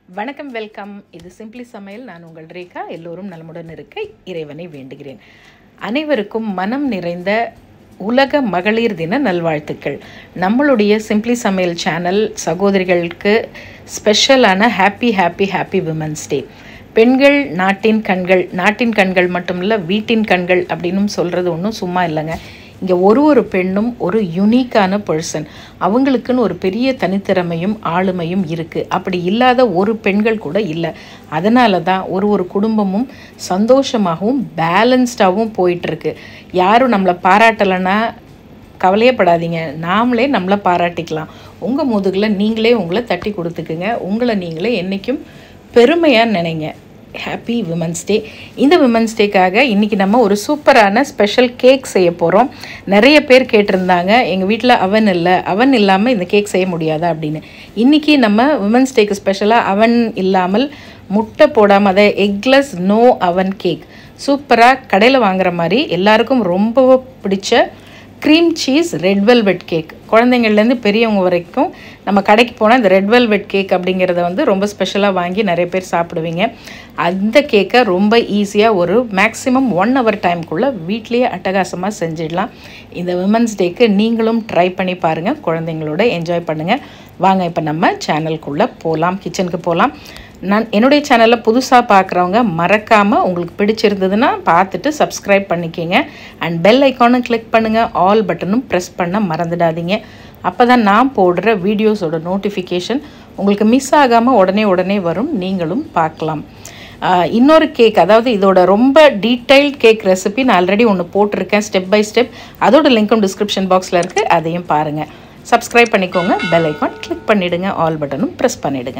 வணக்கம் வெல்கம் இது சிம்பிளி சமையல் நான் உங்கள் ரேகா எல்லோரும் நலமுடன் இருக்க இறைவனை வேண்டுகிறேன் அனைவருக்கும் மனம் நிறைந்த உலக மகளிர் தின நல்வாழ்த்துக்கள் நம்மளுடைய சிம்பிளி சமையல் சேனல் சகோதரிகளுக்கு ஸ்பெஷலான happy happy happy women's day பெண்கள் நாட்டின் கண்கள் நாட்டின் கண்கள் மட்டும் இல்லை வீட்டின் கண்கள் அப்படின்னும் சொல்கிறது ஒன்றும் சும்மா இல்லைங்க இங்கே ஒரு ஒரு பெண்ணும் ஒரு யுனிக்கான பர்சன் அவங்களுக்குன்னு ஒரு பெரிய தனித்திறமையும் ஆளுமையும் இருக்குது அப்படி இல்லாத ஒரு பெண்கள் கூட இல்லை அதனால தான் ஒரு ஒரு குடும்பமும் சந்தோஷமாகவும் பேலன்ஸ்டாகவும் போயிட்டுருக்கு யாரும் நம்மளை பாராட்டலைன்னா கவலையப்படாதீங்க நாமளே நம்மளை பாராட்டிக்கலாம் உங்கள் முதுகில் நீங்களே உங்களை தட்டி கொடுத்துக்குங்க உங்களை நீங்களே என்றைக்கும் பெருமையாக நினைங்க ஹாப்பி விமன்ஸ் டே இந்த விமன்ஸ் டேக்காக இன்றைக்கி நம்ம ஒரு சூப்பரான ஸ்பெஷல் கேக் செய்ய போகிறோம் நிறைய பேர் கேட்டிருந்தாங்க எங்கள் வீட்டில் அவன் இல்லை அவன் இல்லாமல் இந்த கேக் செய்ய முடியாதா அப்படின்னு இன்றைக்கி நம்ம விமன்ஸ் டேக்கு ஸ்பெஷலாக அவன் இல்லாமல் முட்டை போடாமல் அதை எக்லெஸ் நோ அவன் கேக் சூப்பராக கடையில் வாங்குற மாதிரி எல்லாருக்கும் ரொம்ப பிடிச்ச cream cheese red velvet cake குழந்தைங்கள்லேருந்து பெரியவங்க வரைக்கும் நம்ம கடைக்கு போனால் இந்த ரெட் வெல்வெட் கேக் அப்படிங்கிறத வந்து ரொம்ப ஸ்பெஷலாக வாங்கி நிறைய பேர் சாப்பிடுவீங்க அந்த கேக்கை ரொம்ப ஈஸியாக ஒரு மேக்ஸிமம் ஒன் ஹவர் டைம்குள்ளே வீட்லேயே அட்டகாசமாக செஞ்சிடலாம் இந்த விமன்ஸ் டேக்கு நீங்களும் ட்ரை பண்ணி பாருங்கள் குழந்தைங்களோட என்ஜாய் பண்ணுங்கள் வாங்க இப்போ நம்ம சேனலுக்குள்ளே போகலாம் கிச்சனுக்கு போகலாம் நான் என்னுடைய சேனலில் புதுசாக பார்க்குறவங்க மறக்காமல் உங்களுக்கு பிடிச்சிருந்ததுன்னா பார்த்துட்டு சப்ஸ்கிரைப் பண்ணிக்கிங்க அண்ட் பெல் ஐக்கானும் கிளிக் பண்ணுங்கள் ஆல் பட்டனும் ப்ரெஸ் பண்ண மறந்துடாதீங்க அப்போ தான் நான் போடுற வீடியோஸோட நோட்டிஃபிகேஷன் உங்களுக்கு மிஸ் ஆகாமல் உடனே உடனே வரும் நீங்களும் பார்க்கலாம் இன்னொரு கேக் அதாவது இதோட ரொம்ப டீட்டெயில்ட் கேக் ரெசிபி நான் ஆல்ரெடி ஒன்று போட்டிருக்கேன் ஸ்டெப் பை ஸ்டெப் அதோட லிங்க்கும் டிஸ்கிரிப்ஷன் பாக்ஸில் இருக்குது அதையும் பாருங்கள் சப்ஸ்கிரைப் பண்ணிக்கோங்க பெல் ஐக்கான் கிளிக் பண்ணிவிடுங்க ஆல் பட்டனும் ப்ரெஸ் பண்ணிவிடுங்க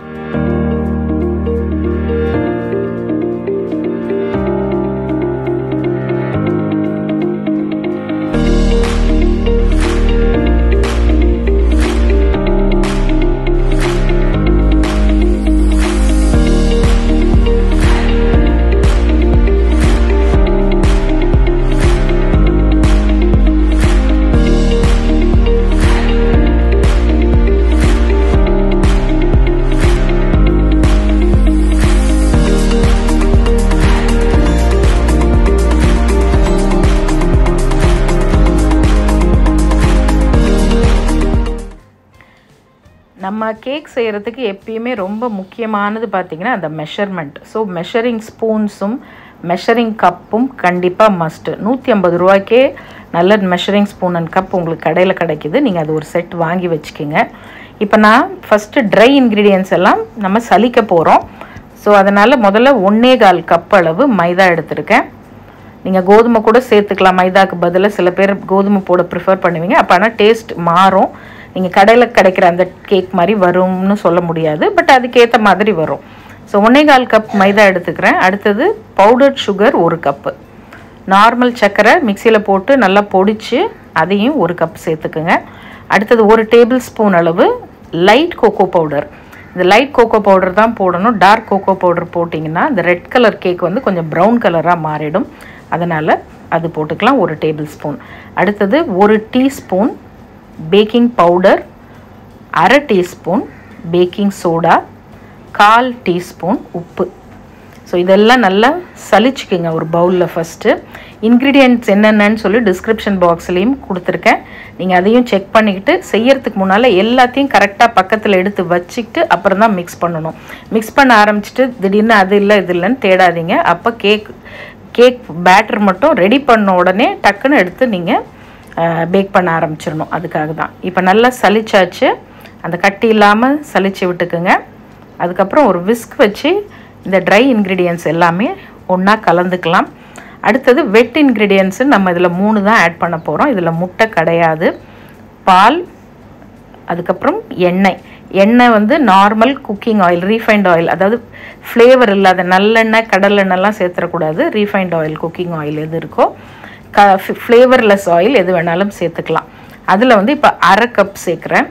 நம்ம கேக் செய்கிறதுக்கு எப்பயுமே ரொம்ப முக்கியமானது பார்த்திங்கன்னா அந்த மெஷர்மெண்ட் ஸோ மெஷரிங் ஸ்பூன்ஸும் மெஷரிங் கப்பும் கண்டிப்பாக மஸ்ட்டு நூற்றி ஐம்பது ரூபாய்க்கே நல்ல மெஷரிங் ஸ்பூன் அண்ட் கப் உங்களுக்கு கடையில் கிடைக்கிது நீங்கள் அது ஒரு செட் வாங்கி வச்சுக்கிங்க இப்போ நான் ஃபஸ்ட்டு ட்ரை இன்க்ரீடியன்ஸ் எல்லாம் நம்ம சலிக்க போகிறோம் ஸோ அதனால் முதல்ல ஒன்றே கால் கப் அளவு மைதா எடுத்திருக்கேன் நீங்கள் கோதுமை கூட சேர்த்துக்கலாம் மைதாக்கு பதிலாக சில பேர் கோதுமை போட ப்ரிஃபர் பண்ணுவீங்க அப்போ ஆனால் டேஸ்ட் மாறும் நீங்கள் கடையில் கிடைக்கிற அந்த கேக் மாதிரி வரும்னு சொல்ல முடியாது பட் அதுக்கேற்ற மாதிரி வரும் ஸோ ஒன்றே கால் கப் மைதா எடுத்துக்கிறேன் அடுத்தது பவுடர்ட் சுகர் ஒரு கப்பு நார்மல் சர்க்கரை மிக்சியில் போட்டு நல்லா பொடிச்சு அதையும் ஒரு கப் சேர்த்துக்குங்க அடுத்தது ஒரு டேபிள் ஸ்பூன் அளவு லைட் கோகோ பவுடர் இந்த லைட் கோகோ பவுடர் தான் போடணும் டார்க் கோகோ பவுடர் போட்டிங்கன்னா இந்த ரெட் கலர் கேக் வந்து கொஞ்சம் ப்ரௌன் கலராக மாறிடும் அதனால் அது போட்டுக்கலாம் ஒரு டேபிள் ஸ்பூன் அடுத்தது ஒரு டீஸ்பூன் பேக்கிங் பவுடர் அரை டீஸ்பூன் பேக்கிங் சோடா கால் டீஸ்பூன் உப்பு ஸோ இதெல்லாம் நல்லா சலிச்சுக்குங்க ஒரு பவுலில் ஃபஸ்ட்டு இன்க்ரீடியன்ட்ஸ் என்னென்னு சொல்லி டிஸ்கிரிப்ஷன் பாக்ஸ்லேயும் கொடுத்துருக்கேன் நீங்கள் அதையும் செக் பண்ணிக்கிட்டு செய்யறதுக்கு முன்னால் எல்லாத்தையும் கரெக்டாக பக்கத்தில் எடுத்து வச்சுக்கிட்டு அப்புறம் தான் மிக்ஸ் பண்ணணும் மிக்ஸ் பண்ண ஆரம்பிச்சிட்டு திடீர்னு அது இல்லை இது இல்லைன்னு தேடாதீங்க அப்போ கேக் கேக் பேட்டர் மட்டும் ரெடி பண்ண உடனே டக்குன்னு எடுத்து நீங்கள் பேக் பண்ண ஆரம்பிச்சிடணும் அதுக்காக தான் இப்போ நல்லா சலிச்சாச்சு அந்த கட்டி இல்லாமல் சலிச்சு விட்டுக்குங்க அதுக்கப்புறம் ஒரு விஸ்க் வச்சு இந்த ட்ரை இன்க்ரீடியன்ஸ் எல்லாமே ஒன்றா கலந்துக்கலாம் அடுத்தது வெட் இன்க்ரீடியன்ஸு நம்ம இதில் மூணு தான் ஆட் பண்ண போகிறோம் இதில் முட்டை கிடையாது பால் அதுக்கப்புறம் எண்ணெய் எண்ணெய் வந்து normal cooking oil refined oil அதாவது ஃப்ளேவர் இல்லாத நல்லெண்ணெய் கடலெண்ணெய்லாம் சேர்த்துடக்கூடாது ரீஃபைண்ட் ஆயில் குக்கிங் ஆயில் எது இருக்கோ க ஃப்ளேவர்லெஸ் ஆயில் எது வேணாலும் சேர்த்துக்கலாம் அதில் வந்து இப்போ அரை கப் சேர்க்குறேன்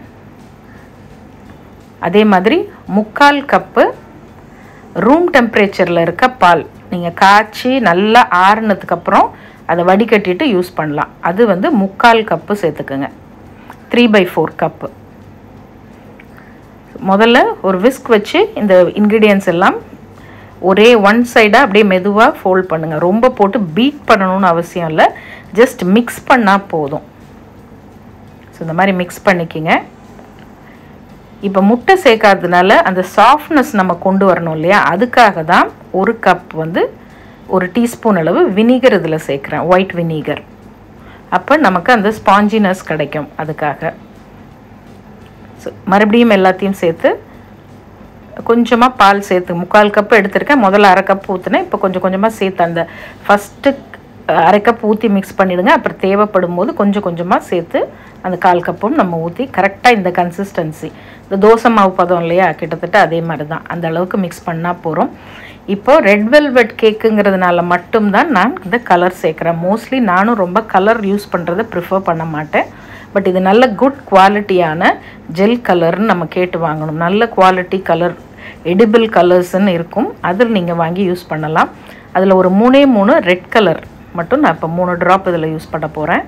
அதே மாதிரி முக்கால் கப்பு ரூம் டெம்பரேச்சரில் இருக்க பால் நீங்கள் காய்ச்சி நல்லா ஆறுனதுக்கப்புறம் அதை வடிகட்டிட்டு யூஸ் பண்ணலாம் அது வந்து முக்கால் கப்பு சேர்த்துக்குங்க த்ரீ பை ஃபோர் கப்பு முதல்ல ஒரு விஸ்க் வச்சு இந்த இன்க்ரீடியன்ஸ் எல்லாம் ஒரே ஒன் சைடாக அப்படியே மெதுவாக ஃபோல்ட் பண்ணுங்கள் ரொம்ப போட்டு பீட் பண்ணணும்னு அவசியம் இல்லை ஜஸ்ட் மிக்ஸ் பண்ணால் போதும் ஸோ இந்த மாதிரி மிக்ஸ் பண்ணிக்கிங்க இப்போ முட்டை சேர்க்காததுனால அந்த சாஃப்ட்னஸ் நம்ம கொண்டு வரணும் இல்லையா அதுக்காக தான் ஒரு கப் வந்து ஒரு டீஸ்பூன் அளவு வினிகர் இதில் சேர்க்குறேன் ஒயிட் வினிகர் அப்போ நமக்கு அந்த ஸ்பாஞ்சினஸ் கிடைக்கும் அதுக்காக ஸோ மறுபடியும் எல்லாத்தையும் சேர்த்து கொஞ்சமாக பால் சேர்த்து முக்கால் கப் எடுத்திருக்கேன் முதல்ல அரை கப் ஊற்றினேன் இப்போ கொஞ்சம் கொஞ்சமாக சேர்த்து அந்த ஃபஸ்ட்டு அரை கப் ஊற்றி மிக்ஸ் பண்ணிவிடுங்க அப்புறம் தேவைப்படும் போது கொஞ்சம் கொஞ்சமாக சேர்த்து அந்த கால் கப்பும் நம்ம ஊற்றி கரெக்டாக இந்த கன்சிஸ்டன்சி இந்த தோசை மாவு பதம் இல்லையா கிட்டத்தட்ட அதே மாதிரி தான் அந்த அளவுக்கு மிக்ஸ் பண்ணால் போகிறோம் இப்போது ரெட் வெல்வெட் கேக்குங்கிறதுனால மட்டும்தான் நான் இந்த கலர் சேர்க்குறேன் மோஸ்ட்லி நானும் ரொம்ப கலர் யூஸ் பண்ணுறதை ப்ரிஃபர் பண்ண மாட்டேன் பட் இது நல்ல குட் குவாலிட்டியான ஜெல் கலர்னு நம்ம கேட்டு வாங்கணும் நல்ல குவாலிட்டி கலர் எடிபிள் கலர்ஸ்ன்னு இருக்கும் அதில் நீங்கள் வாங்கி யூஸ் பண்ணலாம் அதில் ஒரு மூணே மூணு ரெட் கலர் மட்டும் நான் இப்போ மூணு ட்ராப் இதில் யூஸ் பண்ண போகிறேன்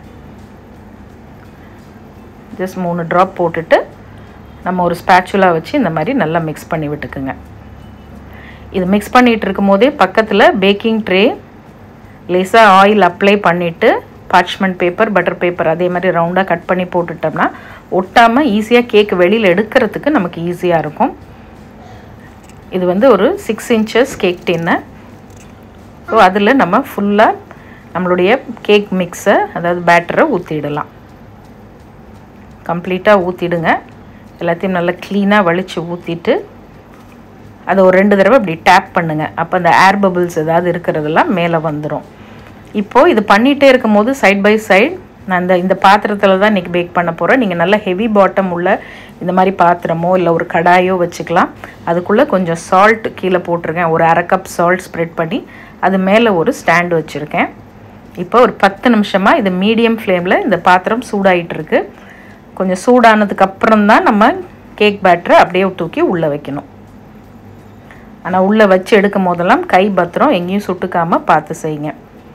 ஜஸ்ட் மூணு ட்ராப் போட்டுட்டு நம்ம ஒரு ஸ்பேச்சுலா வச்சு இந்த மாதிரி நல்லா மிக்ஸ் பண்ணி விட்டுக்குங்க இது மிக்ஸ் பண்ணிகிட்டு இருக்கும் போதே பக்கத்தில் பேக்கிங் ட்ரே லேசாக ஆயில் அப்ளை பண்ணிவிட்டு பார்ச்மெண்ட் பேப்பர் பட்டர் பேப்பர் அதே மாதிரி ரவுண்டாக கட் பண்ணி போட்டுட்டோம்னா ஒட்டாமல் ஈஸியாக கேக் வெளியில் எடுக்கிறதுக்கு நமக்கு ஈஸியாக இருக்கும் இது வந்து ஒரு six inches cake tin so அதில் நம்ம ஃபுல்லாக நம்மளுடைய கேக் மிக்ஸை அதாவது பேட்டரை ஊற்றிடலாம் கம்ப்ளீட்டாக ஊற்றிடுங்க எல்லாத்தையும் நல்லா க்ளீனாக வலித்து ஊற்றிட்டு அதை ஒரு ரெண்டு தடவை இப்படி டேப் பண்ணுங்கள் அப்போ அந்த ஏர் பபிள்ஸ் ஏதாவது இருக்கிறதெல்லாம் மேலே வந்துடும் இப்போது இது பண்ணிகிட்டே இருக்கும் போது சைட் பை சைடு நான் இந்த இந்த பாத்திரத்தில் தான் இன்றைக்கி பேக் பண்ண போகிறேன் நீங்கள் நல்ல ஹெவி பாட்டம் உள்ள இந்த மாதிரி பாத்திரமோ இல்லை ஒரு கடாயோ வச்சுக்கலாம் அதுக்குள்ளே கொஞ்சம் சால்ட் கீழே போட்டிருக்கேன் ஒரு அரை கப் சால்ட் ஸ்ப்ரெட் பண்ணி அது மேலே ஒரு ஸ்டாண்டு வச்சுருக்கேன் இப்போ ஒரு பத்து நிமிஷமாக இது மீடியம் ஃப்ளேமில் இந்த பாத்திரம் சூடாயிட்டு இருக்கு கொஞ்சம் சூடானதுக்கு அப்புறம் தான் நம்ம கேக் பேட்டரை அப்படியே தூக்கி உள்ளே வைக்கணும் ஆனால் உள்ளே வச்சு எடுக்கும் போதெல்லாம் கை பத்திரம் எங்கேயும் சுட்டுக்காமல் பார்த்து செய்யுங்க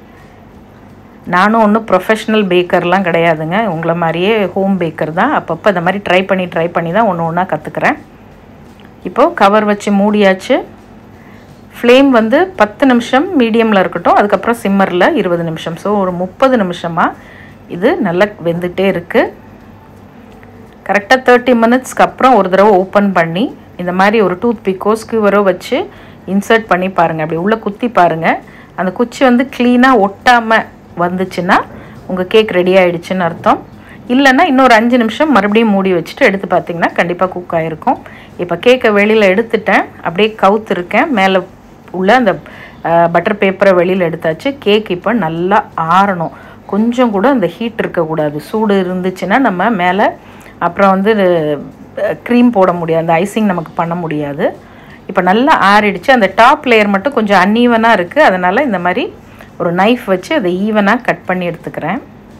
நானும் ஒன்றும் ப்ரொஃபஷ்னல் பேக்கர்லாம் கிடையாதுங்க உங்களை மாதிரியே ஹோம் பேக்கர் தான் அப்பப்போ இந்த மாதிரி ட்ரை பண்ணி ட்ரை பண்ணி தான் ஒன்று ஒன்றா கற்றுக்குறேன் இப்போது கவர் வச்சு மூடியாச்சு ஃப்ளேம் வந்து பத்து நிமிஷம் மீடியமில் இருக்கட்டும் அதுக்கப்புறம் சிம்மரில் இருபது நிமிஷம் ஸோ ஒரு முப்பது நிமிஷமாக இது நல்லா வெந்துகிட்டே இருக்குது கரெக்டாக தேர்ட்டி மினிட்ஸ்க்கு அப்புறம் ஒரு தடவை ஓப்பன் பண்ணி இந்த மாதிரி ஒரு டூத் பிக்கோ ஸ்கியூவரோ வச்சு இன்சர்ட் பண்ணி பாருங்கள் அப்படி உள்ளே குத்தி பாருங்கள் அந்த குச்சி வந்து க்ளீனாக ஒட்டாமல் வந்துச்சுன்னா உங்கள் கேக் ரெடி ஆகிடுச்சின்னு அர்த்தம் இல்லைன்னா இன்னொரு அஞ்சு நிமிஷம் மறுபடியும் மூடி வச்சுட்டு எடுத்து பார்த்தீங்கன்னா கண்டிப்பாக குக் ஆகிருக்கும் இப்போ கேக்கை வெளியில் எடுத்துட்டேன் அப்படியே கவுத்துருக்கேன் மேலே உள்ள அந்த பட்டர் பேப்பரை வெளியில் எடுத்தாச்சு கேக் இப்போ நல்லா ஆறணும் கொஞ்சம் கூட அந்த ஹீட் இருக்கக்கூடாது சூடு இருந்துச்சுன்னா நம்ம மேலே அப்புறம் வந்து க்ரீம் போட முடியாது அந்த ஐசிங் நமக்கு பண்ண முடியாது இப்போ நல்லா ஆறிடுச்சு அந்த டாப் லேயர் மட்டும் கொஞ்சம் அன்ஈவனாக இருக்குது அதனால் இந்த மாதிரி ஒரு நைஃப் வச்சு அதை ஈவனாக கட் பண்ணி எடுத்துக்கிறேன்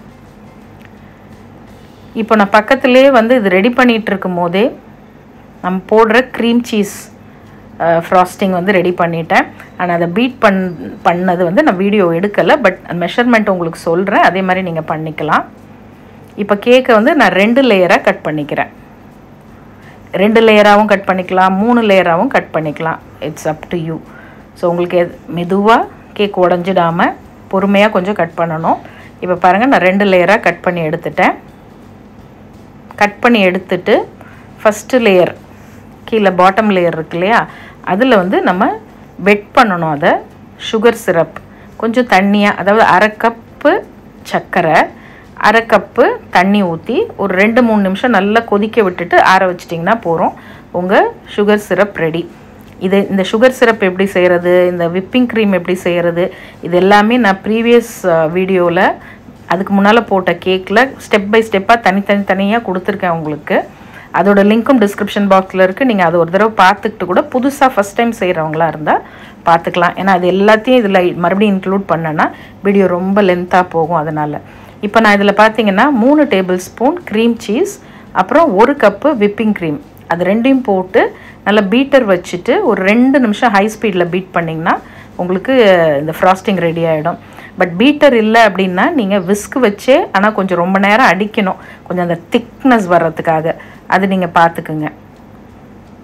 இப்போ நான் பக்கத்துலேயே வந்து இது ரெடி பண்ணிகிட்டு இருக்கும் போதே நம்ம போடுற க்ரீம் சீஸ் ஃப்ராஸ்டிங் வந்து ரெடி பண்ணிட்டேன் ஆனால் அதை பீட் பண் பண்ணது வந்து நான் வீடியோ எடுக்கலை பட் மெஷர்மெண்ட் உங்களுக்கு சொல்கிறேன் அதே மாதிரி நீங்கள் பண்ணிக்கலாம் இப்போ கேக்கை வந்து நான் ரெண்டு லேயராக கட் பண்ணிக்கிறேன் ரெண்டு லேயராகவும் கட் பண்ணிக்கலாம் மூணு லேயராகவும் கட் பண்ணிக்கலாம் it's up to you so உங்களுக்கு எது மெதுவாக கேக் உடஞ்சிடாமல் பொறுமையாக கொஞ்சம் கட் பண்ணணும் இப்போ பாருங்கள் நான் ரெண்டு லேயராக கட் பண்ணி எடுத்துட்டேன் கட் பண்ணி எடுத்துட்டு ஃபஸ்ட்டு லேயர் கீழே பாட்டம் லேயர் இருக்கு இல்லையா அதில் வந்து நம்ம வெட் பண்ணணும் அதை சுகர் சிரப் கொஞ்சம் தண்ணியாக அதாவது அரை கப்பு சர்க்கரை அரை கப்பு தண்ணி ஊற்றி ஒரு ரெண்டு மூணு நிமிஷம் நல்லா கொதிக்க விட்டுட்டு ஆற வச்சிட்டிங்கன்னா போகிறோம் உங்கள் சுகர் சிரப் ரெடி இது இந்த சுகர் சிரப் எப்படி செய்கிறது இந்த விப்பிங் க்ரீம் எப்படி செய்கிறது இது எல்லாமே நான் ப்ரீவியஸ் வீடியோவில் அதுக்கு முன்னால் போட்ட கேக்கில் ஸ்டெப் பை ஸ்டெப்பாக தனித்தனி தனியாக கொடுத்துருக்கேன் உங்களுக்கு அதோட லிங்க்கும் டிஸ்கிரிப்ஷன் பாக்ஸில் இருக்குது நீங்கள் அதை ஒரு தடவை பார்த்துக்கிட்டு கூட புதுசாக ஃபஸ்ட் டைம் செய்கிறவங்களா இருந்தால் பார்த்துக்கலாம் ஏன்னா அது எல்லாத்தையும் இதில் மறுபடியும் இன்க்ளூட் பண்ணேன்னா வீடியோ ரொம்ப லென்த்தாக போகும் அதனால் இப்போ நான் இதில் பார்த்தீங்கன்னா மூணு டேபிள் ஸ்பூன் க்ரீம் சீஸ் அப்புறம் ஒரு கப்பு விப்பிங் க்ரீம் அது ரெண்டையும் போட்டு நல்லா பீட்டர் வச்சுட்டு ஒரு ரெண்டு நிமிஷம் ஹை ஸ்பீடில் பீட் பண்ணிங்கன்னா உங்களுக்கு இந்த ஃப்ராஸ்டிங் ரெடி ஆகிடும் பட் பீட்டர் இல்லை அப்படின்னா நீங்கள் விஸ்க் வச்சே ஆனால் கொஞ்சம் ரொம்ப நேரம் அடிக்கணும் கொஞ்சம் அந்த திக்னஸ் வர்றதுக்காக அது நீங்கள் பார்த்துக்குங்க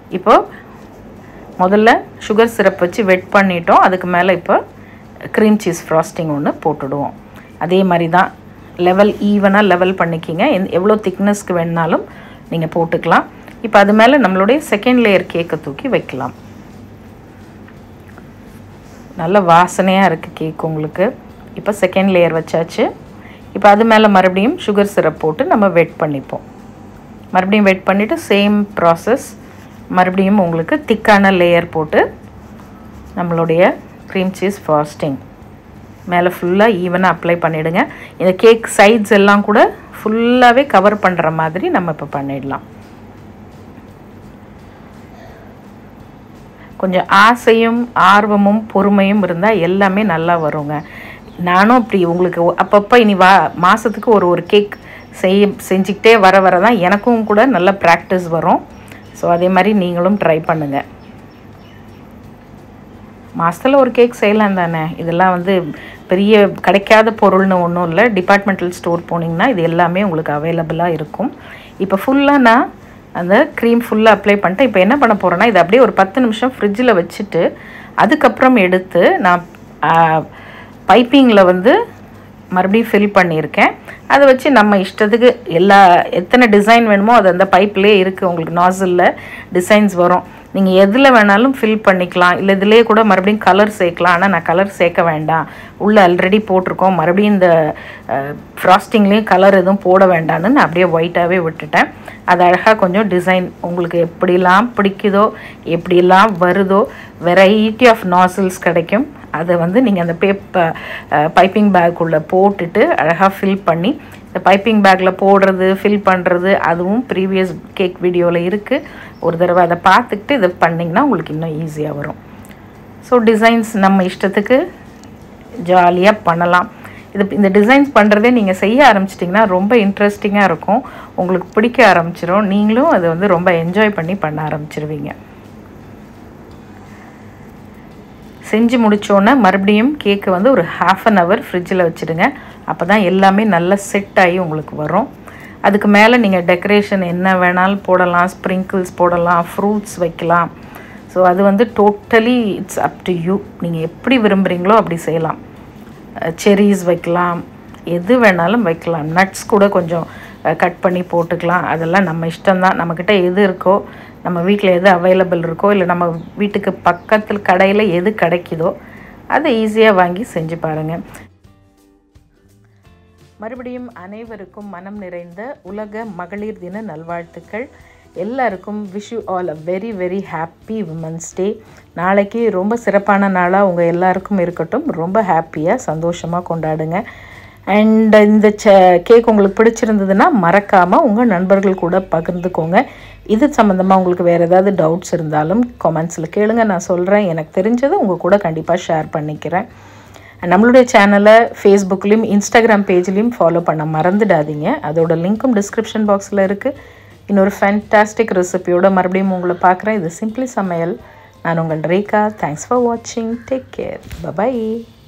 இப்போ முதல்ல சுகர் சிரப் வச்சு வெட் பண்ணிட்டோம் அதுக்கு மேலே இப்போ க்ரீம் சீஸ் ஃப்ராஸ்டிங் ஒன்று போட்டுடுவோம் அதே மாதிரி தான் லெவல் ஈவனாக லெவல் பண்ணிக்கிங்க எந் எவ்வளோ திக்னஸ்க்கு வேணுனாலும் நீங்கள் போட்டுக்கலாம் இப்போ அது மேலே நம்மளுடைய செகண்ட் லேயர் கேக்கை தூக்கி வைக்கலாம் நல்ல வாசனையாக இருக்குது கேக் உங்களுக்கு இப்போ செகண்ட் லேயர் வச்சாச்சு இப்போ அது மேலே மறுபடியும் சுகர் சிரப் போட்டு நம்ம வெட் பண்ணிப்போம் மறுபடியும் வெட் பண்ணிவிட்டு சேம் ப்ராசஸ் மறுபடியும் உங்களுக்கு திக்கான லேயர் போட்டு நம்மளுடைய க்ரீம் சீஸ் ஃபாஸ்டிங் மேலே ஃபுல்லாக ஈவனாக அப்ளை பண்ணிவிடுங்க இந்த கேக் சைட்ஸ் எல்லாம் கூட ஃபுல்லாகவே கவர் பண்ணுற மாதிரி நம்ம இப்போ பண்ணிடலாம் கொஞ்சம் ஆசையும் ஆர்வமும் பொறுமையும் இருந்தால் எல்லாமே நல்லா வருங்க நானும் அப்படி உங்களுக்கு அப்பப்போ இனி வா மாதத்துக்கு ஒரு ஒரு கேக் செய்ய செஞ்சுக்கிட்டே வர வர தான் எனக்கும் கூட நல்ல ப்ராக்டிஸ் வரும் ஸோ அதே மாதிரி நீங்களும் ட்ரை பண்ணுங்கள் மாதத்தில் ஒரு கேக் செய்யலாம் தானே இதெல்லாம் வந்து பெரிய கிடைக்காத பொருள்னு ஒன்றும் இல்லை டிபார்ட்மெண்டல் ஸ்டோர் போனீங்கன்னா இது எல்லாமே உங்களுக்கு அவைலபிளாக இருக்கும் இப்போ ஃபுல்லாக நான் அந்த க்ரீம் ஃபுல்லாக அப்ளை பண்ணிட்டு இப்போ என்ன பண்ண போகிறேன்னா இதை அப்படியே ஒரு பத்து நிமிஷம் ஃப்ரிட்ஜில் வச்சுட்டு அதுக்கப்புறம் எடுத்து நான் பைப்பிங்கில் வந்து மறுபடியும் ஃபில் பண்ணியிருக்கேன் அதை வச்சு நம்ம இஷ்டத்துக்கு எல்லா எத்தனை டிசைன் வேணுமோ அது அந்த பைப்லேயே இருக்குது உங்களுக்கு நாசிலில் டிசைன்ஸ் வரும் நீங்கள் எதில் வேணாலும் ஃபில் பண்ணிக்கலாம் இல்லை இதிலே கூட மறுபடியும் கலர் சேர்க்கலாம் ஆனால் நான் கலர் சேர்க்க வேண்டாம் உள்ளே ஆல்ரெடி போட்டிருக்கோம் மறுபடியும் இந்த ஃப்ராஸ்டிங்லேயும் கலர் எதுவும் போட வேண்டாம்னு நான் அப்படியே ஒயிட்டாகவே விட்டுட்டேன் அது அழகாக கொஞ்சம் டிசைன் உங்களுக்கு எப்படிலாம் பிடிக்குதோ எப்படிலாம் வருதோ வெரைட்டி ஆஃப் நாசில்ஸ் கிடைக்கும் அதை வந்து நீங்கள் அந்த பேப்பர் பைப்பிங் பேக்குள்ளே போட்டுட்டு அழகாக ஃபில் பண்ணி இந்த பைப்பிங் பேக்கில் போடுறது ஃபில் பண்ணுறது அதுவும் ப்ரீவியஸ் கேக் வீடியோவில் இருக்குது ஒரு தடவை அதை பார்த்துக்கிட்டு இதை பண்ணிங்கன்னா உங்களுக்கு இன்னும் ஈஸியாக வரும் ஸோ டிசைன்ஸ் நம்ம இஷ்டத்துக்கு ஜாலியாக பண்ணலாம் இது இந்த டிசைன்ஸ் பண்ணுறதே நீங்கள் செய்ய ஆரம்பிச்சிட்டிங்கன்னா ரொம்ப இன்ட்ரெஸ்டிங்காக இருக்கும் உங்களுக்கு பிடிக்க ஆரம்பிச்சிடும் நீங்களும் அதை வந்து ரொம்ப என்ஜாய் பண்ணி பண்ண ஆரம்பிச்சிருவீங்க செஞ்சு முடித்தோன்னே மறுபடியும் கேக்கு வந்து ஒரு ஹாஃப் அன் ஹவர் ஃப்ரிட்ஜில் வச்சுடுங்க அப்போ தான் எல்லாமே நல்லா செட் ஆகி உங்களுக்கு வரும் அதுக்கு மேலே நீங்கள் டெக்கரேஷன் என்ன வேணாலும் போடலாம் ஸ்ப்ரிங்கிள்ஸ் போடலாம் ஃப்ரூட்ஸ் வைக்கலாம் ஸோ அது வந்து totally it's up to you நீங்கள் எப்படி விரும்புகிறீங்களோ அப்படி செய்யலாம் செரீஸ் வைக்கலாம் எது வேணாலும் வைக்கலாம் நட்ஸ் கூட கொஞ்சம் கட் பண்ணி போட்டுக்கலாம் அதெல்லாம் நம்ம இஷ்டம்தான் நம்மக்கிட்ட எது இருக்கோ நம்ம வீட்டில் எது அவைலபிள் இருக்கோ இல்லை நம்ம வீட்டுக்கு பக்கத்தில் கடையில் எது கிடைக்குதோ அதை ஈஸியாக வாங்கி செஞ்சு பாருங்கள் மறுபடியும் அனைவருக்கும் மனம் நிறைந்த உலக மகளிர் தின நல்வாழ்த்துக்கள் எல்லாருக்கும் wish you all a very very happy women's day நாளைக்கு ரொம்ப சிறப்பான நாளாக உங்கள் எல்லாருக்கும் இருக்கட்டும் ரொம்ப ஹாப்பியாக சந்தோஷமாக கொண்டாடுங்க அண்ட் இந்த ச கேக் உங்களுக்கு பிடிச்சிருந்ததுன்னா மறக்காமல் உங்கள் நண்பர்கள் கூட பகிர்ந்துக்கோங்க இது சம்மந்தமாக உங்களுக்கு வேறு ஏதாவது டவுட்ஸ் இருந்தாலும் கமெண்ட்ஸில் கேளுங்க நான் சொல்கிறேன் எனக்கு தெரிஞ்சதை உங்கள் கூட கண்டிப்பாக ஷேர் பண்ணிக்கிறேன் நம்மளுடைய சேனலை ஃபேஸ்புக்லேயும் இன்ஸ்டாகிராம் பேஜ்லேயும் ஃபாலோ பண்ண மறந்துடாதீங்க அதோட லிங்க்கும் டிஸ்கிரிப்ஷன் பாக்ஸில் இருக்குது இன்னொரு ஃபேன்டாஸ்டிக் ரெசிபியோட மறுபடியும் உங்களை பார்க்குறேன் இது சிம்பிளி சமையல் நான் உங்கள் ரேகா தேங்க்ஸ் ஃபார் வாட்சிங் டேக் கேர் பபாய்